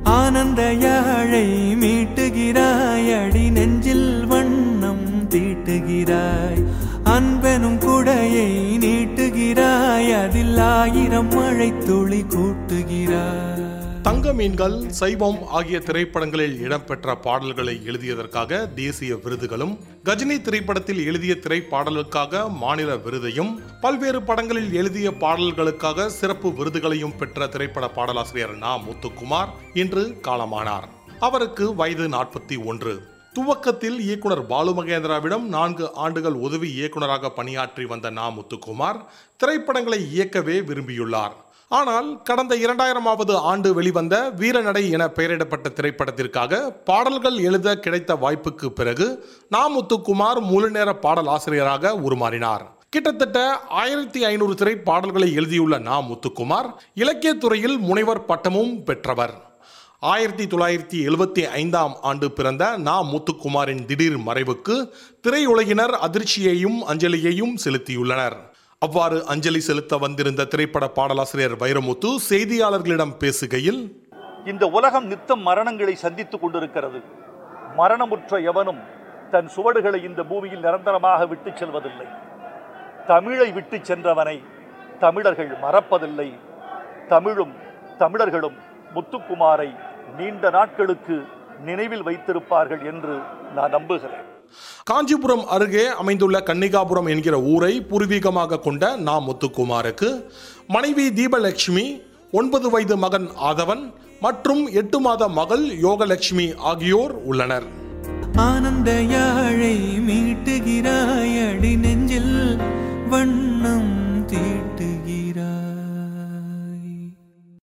ஆனந்த யாழை மீட்டுகிறாய் அடி நெஞ்சில் வண்ணம் தீட்டுகிறாய் அன்பெனும் குடையை நீட்டுகிறாய் அதில் ஆயிரம் மழை துளி கூட்டுகிறாய் தங்க மீன்கள் சைவம் ஆகிய திரைப்படங்களில் இடம்பெற்ற பாடல்களை எழுதியதற்காக தேசிய விருதுகளும் கஜினி திரைப்படத்தில் எழுதிய திரைப்பாடலுக்காக மாநில விருதையும் பல்வேறு படங்களில் எழுதிய பாடல்களுக்காக சிறப்பு விருதுகளையும் பெற்ற திரைப்பட பாடலாசிரியர் நா முத்துக்குமார் இன்று காலமானார் அவருக்கு வயது நாற்பத்தி ஒன்று துவக்கத்தில் இயக்குனர் பாலு மகேந்திராவிடம் நான்கு ஆண்டுகள் உதவி இயக்குனராக பணியாற்றி வந்த நா முத்துக்குமார் திரைப்படங்களை இயக்கவே விரும்பியுள்ளார் ஆனால் கடந்த இரண்டாயிரமாவது ஆண்டு வெளிவந்த வீரநடை என பெயரிடப்பட்ட திரைப்படத்திற்காக பாடல்கள் எழுத கிடைத்த வாய்ப்புக்கு பிறகு நா முத்துக்குமார் முழுநேர பாடல் ஆசிரியராக உருமாறினார் கிட்டத்தட்ட ஆயிரத்தி ஐநூறு திரை பாடல்களை எழுதியுள்ள நா முத்துக்குமார் இலக்கியத் துறையில் முனைவர் பட்டமும் பெற்றவர் ஆயிரத்தி தொள்ளாயிரத்தி எழுபத்தி ஐந்தாம் ஆண்டு பிறந்த நா முத்துக்குமாரின் திடீர் மறைவுக்கு திரையுலகினர் அதிர்ச்சியையும் அஞ்சலியையும் செலுத்தியுள்ளனர் அவ்வாறு அஞ்சலி செலுத்த வந்திருந்த திரைப்பட பாடலாசிரியர் வைரமுத்து செய்தியாளர்களிடம் பேசுகையில் இந்த உலகம் நித்தம் மரணங்களை சந்தித்துக் கொண்டிருக்கிறது மரணமுற்ற எவனும் தன் சுவடுகளை இந்த பூமியில் நிரந்தரமாக விட்டுச் செல்வதில்லை தமிழை விட்டுச் சென்றவனை தமிழர்கள் மறப்பதில்லை தமிழும் தமிழர்களும் முத்துக்குமாரை நீண்ட நாட்களுக்கு நினைவில் வைத்திருப்பார்கள் என்று நான் நம்புகிறேன் காஞ்சிபுரம் அருகே அமைந்துள்ள கன்னிகாபுரம் என்கிற ஊரை பூர்வீகமாக கொண்ட நா முத்துக்குமாருக்கு மனைவி தீபலட்சுமி ஒன்பது வயது மகன் ஆதவன் மற்றும் எட்டு மாத மகள் யோகலட்சுமி ஆகியோர் உள்ளனர் ஆனந்த யாழை மீட்டுகிறாய் அடி நெஞ்சில் வண்ணம்